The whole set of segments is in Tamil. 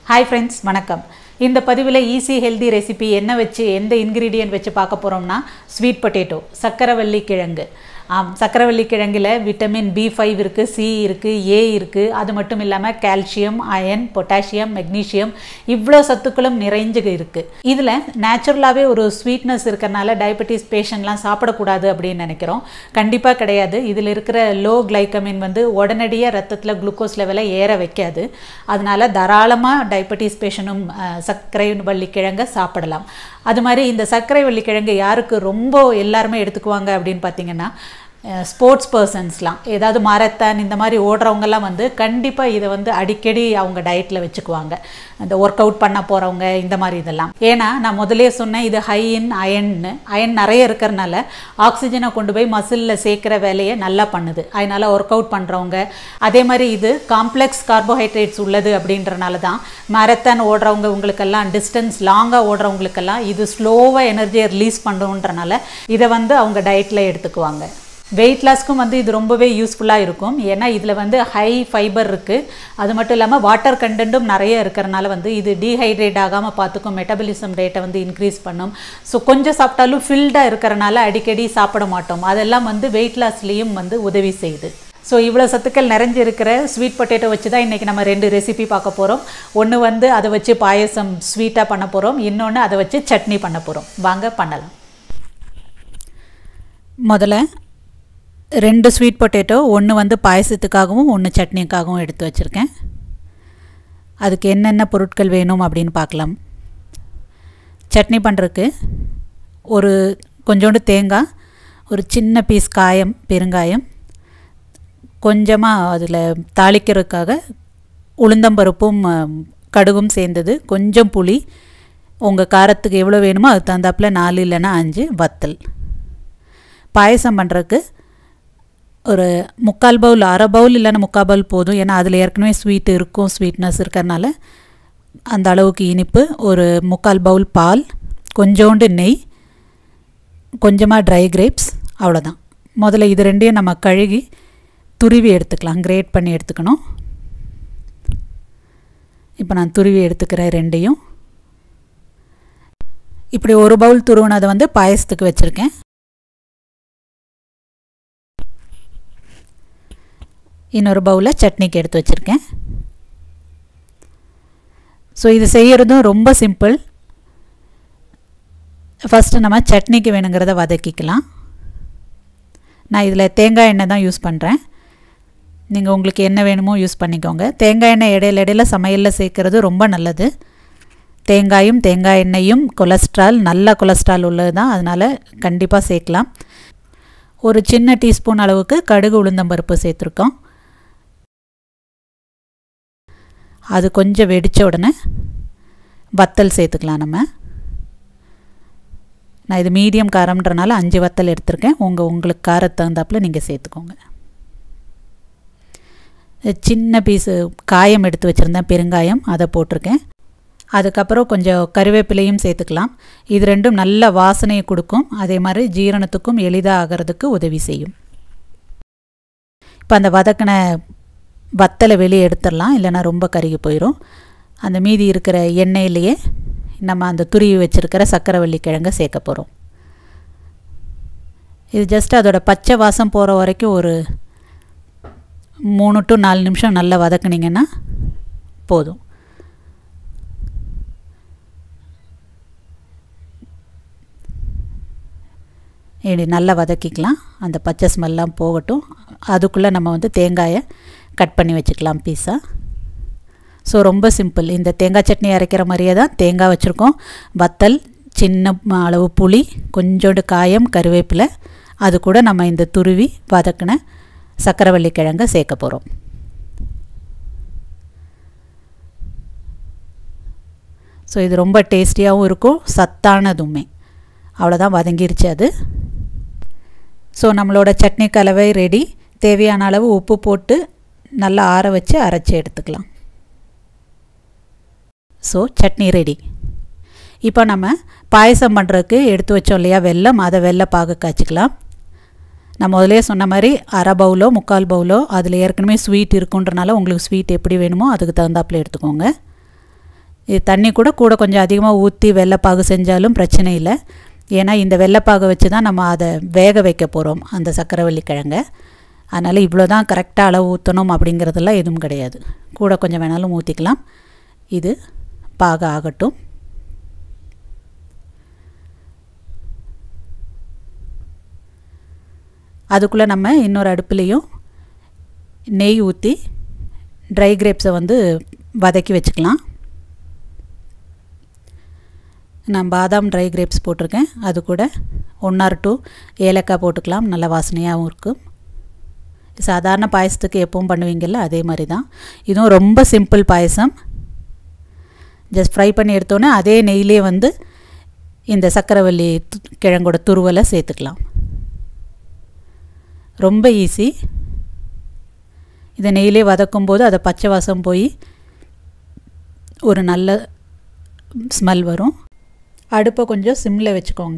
ஹாய் ஃப்ரெண்ட்ஸ் வணக்கம் இந்த பதிவில் ஈஸி ஹெல்தி ரெசிபி என்ன வச்சு எந்த இன்க்ரீடியன்ட் வச்சு பார்க்க போகிறோம்னா ஸ்வீட் பொட்டேட்டோ சக்கரவள்ளி கிழங்கு ஆம் சக்கரவள்ளி கிழங்குல விட்டமின் பி ஃபைவ் இருக்குது சி இருக்குது ஏ இருக்குது அது மட்டும் இல்லாமல் கால்சியம் அயன் பொட்டாசியம் மெக்னீஷியம் இவ்வளோ சத்துக்களும் நிறைஞ்சு இருக்குது இதில் நேச்சுரலாகவே ஒரு ஸ்வீட்னஸ் இருக்கிறனால டயபெட்டிஸ் பேஷண்ட்லாம் சாப்பிடக்கூடாது அப்படின்னு நினைக்கிறோம் கண்டிப்பாக கிடையாது இதில் இருக்கிற லோ கிளைக்கமின் வந்து உடனடியாக ரத்தத்தில் குளுக்கோஸ் லெவலை ஏற வைக்காது அதனால தாராளமாக டயபெட்டிஸ் பேஷண்ட்டும் சர்க்கரை வள்ளி கிழங்கை சாப்பிடலாம் அது மாதிரி இந்த சர்க்கரை வள்ளி கிழங்கு யாருக்கு ரொம்ப எல்லாருமே எடுத்துக்குவாங்க அப்படின்னு பார்த்தீங்கன்னா ஸ்போர்ட்ஸ் பர்சன்ஸ்லாம் ஏதாவது மாரத்தான் இந்த மாதிரி ஓடுறவங்கெல்லாம் வந்து கண்டிப்பாக இதை வந்து அடிக்கடி அவங்க டயட்டில் வச்சுக்குவாங்க அந்த ஒர்க் அவுட் பண்ண போகிறவங்க இந்த மாதிரி இதெல்லாம் ஏன்னா நான் முதலே சொன்னேன் இது ஹை இன் அயன்னு அயன் நிறைய இருக்கிறனால ஆக்சிஜனை கொண்டு போய் மசிலில் சேர்க்குற வேலையை நல்லா பண்ணுது அதனால் ஒர்க் அவுட் பண்ணுறவங்க அதே மாதிரி இது காம்ப்ளெக்ஸ் கார்போஹைட்ரேட்ஸ் உள்ளது அப்படின்றனால தான் மாரத்தான் ஓடுறவங்க உங்களுக்கெல்லாம் டிஸ்டன்ஸ் லாங்காக ஓடுறவங்களுக்கெல்லாம் இது ஸ்லோவாக எனர்ஜியை ரிலீஸ் பண்ணுன்றனால இதை வந்து அவங்க டயட்டில் எடுத்துக்குவாங்க வெயிட் லாஸ்க்கும் வந்து இது ரொம்பவே யூஸ்ஃபுல்லாக இருக்கும் ஏன்னா இதில் வந்து ஹை ஃபைபர் இருக்குது அது மட்டும் இல்லாமல் வாட்டர் கண்டென்ட்டும் நிறைய இருக்கிறனால வந்து இது டீஹைட்ரேட் ஆகாமல் பார்த்துக்கும் மெட்டபலிசம் ரேட்டை வந்து இன்க்ரீஸ் பண்ணும் ஸோ கொஞ்சம் சாப்பிட்டாலும் ஃபில்டாக இருக்கிறனால அடிக்கடி சாப்பிட மாட்டோம் அதெல்லாம் வந்து வெயிட் லாஸ்லேயும் வந்து உதவி செய்யுது ஸோ இவ்வளோ சத்துக்கள் நிறைஞ்சு இருக்கிற ஸ்வீட் பொட்டேட்டோ வச்சு தான் இன்றைக்கி நம்ம ரெண்டு ரெசிபி பார்க்க போகிறோம் ஒன்று வந்து அதை வச்சு பாயசம் ஸ்வீட்டாக பண்ண போகிறோம் இன்னொன்று அதை வச்சு சட்னி பண்ண போகிறோம் வாங்க பண்ணலாம் முதல்ல ரெண்டு ஸ்வீட் பொட்டேட்டோ ஒன்று வந்து பாயசத்துக்காகவும் ஒன்று சட்னிக்காகவும் எடுத்து வச்சுருக்கேன் அதுக்கு என்னென்ன பொருட்கள் வேணும் அப்படின்னு பார்க்கலாம் சட்னி பண்ணுறதுக்கு ஒரு கொஞ்சோண்டு தேங்காய் ஒரு சின்ன பீஸ் காயம் பெருங்காயம் கொஞ்சமாக அதில் தாளிக்கிறதுக்காக உளுந்தம்பருப்பும் கடுகும் சேர்ந்தது கொஞ்சம் புளி உங்கள் காரத்துக்கு எவ்வளோ வேணுமோ அதுக்கு தகுந்தாப்பில் நாலு இல்லைன்னா அஞ்சு வத்தல் பாயசம் பண்ணுறதுக்கு ஒரு முக்கால் பவுல் அரை பவுல் இல்லைன்னா முக்கால் பவுல் போதும் ஏன்னா அதில் ஏற்கனவே ஸ்வீட் இருக்கும் ஸ்வீட்னஸ் இருக்கிறனால அந்த அளவுக்கு இனிப்பு ஒரு முக்கால் பவுல் பால் கொஞ்சோண்டு நெய் கொஞ்சமாக ட்ரை கிரேப்ஸ் அவ்வளோதான் முதல்ல இது ரெண்டையும் நம்ம கழுகி துருவி எடுத்துக்கலாம் கிரேட் பண்ணி எடுத்துக்கணும் இப்போ நான் துருவி எடுத்துக்கிறேன் ரெண்டையும் இப்படி ஒரு பவுல் துருவினதை வந்து பாயசத்துக்கு வச்சுருக்கேன் இன்னொரு பவுலில் சட்னிக்கு எடுத்து வச்சுருக்கேன் ஸோ இது செய்கிறதும் ரொம்ப சிம்பிள் ஃபஸ்ட்டு நம்ம சட்னிக்கு வேணுங்கிறத வதக்கிக்கலாம் நான் இதில் தேங்காய் எண்ணெய் தான் யூஸ் பண்ணுறேன் நீங்கள் உங்களுக்கு என்ன வேணுமோ யூஸ் பண்ணிக்கோங்க தேங்காய் எண்ணெய் இடையில இடையில சமையலில் சேர்க்குறது ரொம்ப நல்லது தேங்காயும் தேங்காய் எண்ணெயும் கொலஸ்ட்ரால் நல்ல கொலஸ்ட்ரால் உள்ளது தான் அதனால் கண்டிப்பாக சேர்க்கலாம் ஒரு சின்ன டீஸ்பூன் அளவுக்கு கடுகு உளுந்தம்பருப்பு சேர்த்துருக்கோம் அது கொஞ்சம் வெடித்த உடனே வத்தல் சேர்த்துக்கலாம் நம்ம நான் இது மீடியம் காரம்ன்றனால அஞ்சு வத்தல் எடுத்திருக்கேன் உங்கள் உங்களுக்கு காரத்து தகுந்தாப்பில் நீங்கள் சேர்த்துக்கோங்க சின்ன பீஸு காயம் எடுத்து வச்சுருந்தேன் பெருங்காயம் அதை போட்டிருக்கேன் அதுக்கப்புறம் கொஞ்சம் கருவேப்பிலையும் சேர்த்துக்கலாம் இது ரெண்டும் நல்ல வாசனையை கொடுக்கும் அதே மாதிரி ஜீரணத்துக்கும் எளிதாக ஆகிறதுக்கு உதவி செய்யும் இப்போ அந்த வதக்கின வத்தலை வெளியே எடுத்துடலாம் இல்லைனா ரொம்ப கருகி போயிடும் அந்த மீதி இருக்கிற எண்ணெயிலேயே நம்ம அந்த துருவி வச்சுருக்கிற சக்கரவள்ளி கிழங்க சேர்க்க போகிறோம் இது ஜஸ்ட் அதோட பச்சை வாசம் போகிற வரைக்கும் ஒரு மூணு டு நாலு நிமிஷம் நல்லா வதக்குனிங்கன்னா போதும் இப்படி நல்லா வதக்கிக்கலாம் அந்த பச்சை ஸ்மெல்லாம் போகட்டும் அதுக்குள்ளே நம்ம வந்து தேங்காயை கட் பண்ணி வச்சுக்கலாம் பீஸாக ஸோ ரொம்ப சிம்பிள் இந்த தேங்காய் சட்னி அரைக்கிற மாதிரியே தான் தேங்காய் வச்சுருக்கோம் வத்தல் சின்ன அளவு புளி கொஞ்சோண்டு காயம் கருவேப்பிலை அது கூட நம்ம இந்த துருவி வதக்கின சக்கரவள்ளி கிழங்கை சேர்க்க போகிறோம் ஸோ இது ரொம்ப டேஸ்டியாகவும் இருக்கும் சத்தானதுமே அவ்வளோதான் வதங்கிருச்சு அது ஸோ நம்மளோட சட்னி கலவை ரெடி தேவையான அளவு உப்பு போட்டு நல்லா ஆற வச்சு அரைச்சி எடுத்துக்கலாம் ஸோ சட்னி ரெடி இப்போ நம்ம பாயசம் பண்ணுறதுக்கு எடுத்து வச்சோம் இல்லையா வெல்லம் அதை வெள்ளை பாகு காய்ச்சிக்கலாம் நான் முதலே சொன்ன மாதிரி அரை பவுலோ முக்கால் பவுலோ அதில் ஏற்கனவே ஸ்வீட் இருக்குன்றனால உங்களுக்கு ஸ்வீட் எப்படி வேணுமோ அதுக்கு தகுந்தாப்பில் எடுத்துக்கோங்க இது தண்ணி கூட கூட கொஞ்சம் அதிகமாக ஊற்றி வெள்ளைப்பாகு செஞ்சாலும் பிரச்சனை இல்லை ஏன்னா இந்த வெள்ளைப்பாகை வச்சு தான் நம்ம அதை வேக வைக்க போகிறோம் அந்த சக்கரவள்ளி கிழங்க அதனால் இவ்வளோ தான் கரெக்டாக அளவு ஊற்றணும் அப்படிங்கிறதெல்லாம் எதுவும் கிடையாது கூட கொஞ்சம் வேணாலும் ஊற்றிக்கலாம் இது பாக ஆகட்டும் அதுக்குள்ளே நம்ம இன்னொரு அடுப்புலேயும் நெய் ஊற்றி ட்ரை கிரேப்ஸை வந்து வதக்கி வச்சுக்கலாம் நான் பாதாம் ட்ரை கிரேப்ஸ் போட்டிருக்கேன் அது கூட ஒன் ஆர் டூ ஏலக்காய் போட்டுக்கலாம் நல்ல வாசனையாகவும் இருக்கும் சாதாரண பாயசத்துக்கு எப்பவும் பண்ணுவீங்கள்ல அதே மாதிரி தான் இதுவும் ரொம்ப சிம்பிள் பாயசம் ஜஸ்ட் ஃப்ரை பண்ணி எடுத்தோன்னே அதே நெய்லே வந்து இந்த சக்கரவள்ளி கிழங்கோட துருவலை சேர்த்துக்கலாம் ரொம்ப ஈஸி இதை நெய்லே வதக்கும் போது அதை பச்சை வாசம் போய் ஒரு நல்ல ஸ்மெல் வரும் அடுப்பை கொஞ்சம் சிம்மில் வச்சுக்கோங்க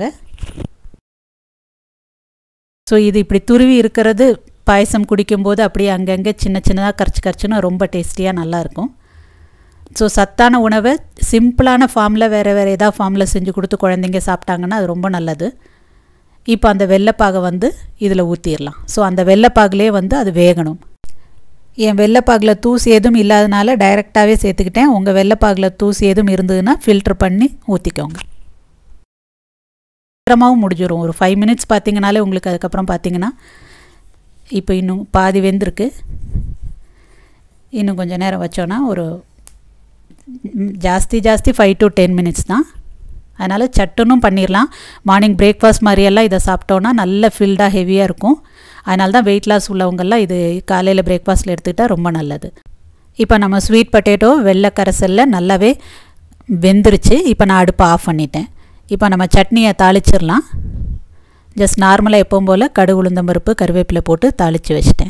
ஸோ இது இப்படி துருவி இருக்கிறது பாயசம் குடிக்கும்போது அப்படியே அங்கங்கே சின்ன சின்னதாக கரைச்சி கரைச்சின்னு ரொம்ப டேஸ்டியாக நல்லாயிருக்கும் ஸோ சத்தான உணவை சிம்பிளான ஃபார்மில் வேறு வேறு ஏதாவது ஃபார்மில் செஞ்சு கொடுத்து குழந்தைங்க சாப்பிட்டாங்கன்னா அது ரொம்ப நல்லது இப்போ அந்த வெள்ளைப்பாகை வந்து இதில் ஊற்றிடலாம் ஸோ அந்த வெள்ளைப்பாகுலே வந்து அது வேகணும் என் வெள்ளைப்பாகில் தூசி எதுவும் இல்லாதனால டைரெக்டாகவே சேர்த்துக்கிட்டேன் உங்கள் வெள்ளைப்பாகில் தூசி எதுவும் இருந்ததுன்னா ஃபில்ட்ரு பண்ணி ஊற்றிக்கோங்க சீக்கிரமாகவும் முடிஞ்சிடும் ஒரு ஃபைவ் மினிட்ஸ் பார்த்தீங்கனாலே உங்களுக்கு அதுக்கப்புறம் பார்த்தீங்கன்னா இப்போ இன்னும் பாதி வெந்திருக்கு இன்னும் கொஞ்சம் நேரம் வச்சோன்னா ஒரு ஜாஸ்தி ஜாஸ்தி ஃபைவ் டு டென் மினிட்ஸ் தான் அதனால் சட்டுன்னும் பண்ணிடலாம் மார்னிங் பிரேக்ஃபாஸ்ட் மாதிரியெல்லாம் இதை சாப்பிட்டோன்னா நல்ல ஃபில்டாக ஹெவியாக இருக்கும் அதனால தான் வெயிட் லாஸ் உள்ளவங்கெல்லாம் இது காலையில் பிரேக்ஃபாஸ்ட்டில் எடுத்துக்கிட்டால் ரொம்ப நல்லது இப்போ நம்ம ஸ்வீட் பொட்டேட்டோ வெள்ளை கரைசலில் நல்லாவே வெந்துருச்சு இப்போ நான் அடுப்பை ஆஃப் பண்ணிட்டேன் இப்போ நம்ம சட்னியை தாளிச்சிடலாம் ஜஸ்ட் நார்மலாக எப்பவும் போல் கடுகு உளுந்தம்பருப்பு கருவேப்பிலை போட்டு தாளித்து வச்சிட்டேன்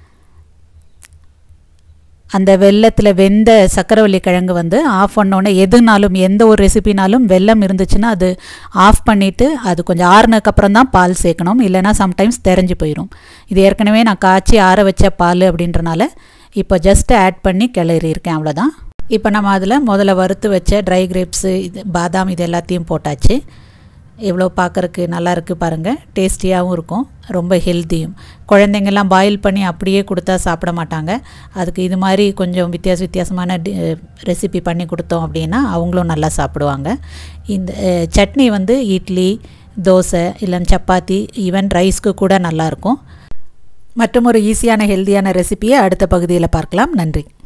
அந்த வெள்ளத்தில் வெந்த சக்கரவள்ளி கிழங்கு வந்து ஆஃப் பண்ணோன்னே எதுனாலும் எந்த ஒரு ரெசிபினாலும் வெள்ளம் இருந்துச்சுன்னா அது ஆஃப் பண்ணிவிட்டு அது கொஞ்சம் ஆறுனதுக்கப்புறம் தான் பால் சேர்க்கணும் இல்லைனா சம்டைம்ஸ் தெரிஞ்சு போயிடும் இது ஏற்கனவே நான் காய்ச்சி ஆற வச்ச பால் அப்படின்றனால இப்போ ஜஸ்ட் ஆட் பண்ணி கிளறி இருக்கேன் அவ்வளோதான் இப்போ நம்ம அதில் முதல்ல வறுத்து வச்ச ட்ரை கிரேப்ஸு இது பாதாம் இது எல்லாத்தையும் போட்டாச்சு எவ்வளோ பார்க்குறக்கு நல்லா இருக்குது பாருங்கள் டேஸ்டியாகவும் இருக்கும் ரொம்ப ஹெல்த்தியும் குழந்தைங்கள்லாம் பாயில் பண்ணி அப்படியே கொடுத்தா சாப்பிட மாட்டாங்க அதுக்கு இது மாதிரி கொஞ்சம் வித்தியாச வித்தியாசமான ரெசிபி பண்ணி கொடுத்தோம் அப்படின்னா அவங்களும் நல்லா சாப்பிடுவாங்க இந்த சட்னி வந்து இட்லி தோசை இல்லைன்னு சப்பாத்தி ஈவன் ரைஸ்க்கு கூட நல்லாயிருக்கும் மற்றும் ஒரு ஈஸியான ஹெல்த்தியான ரெசிபியை அடுத்த பகுதியில் பார்க்கலாம் நன்றி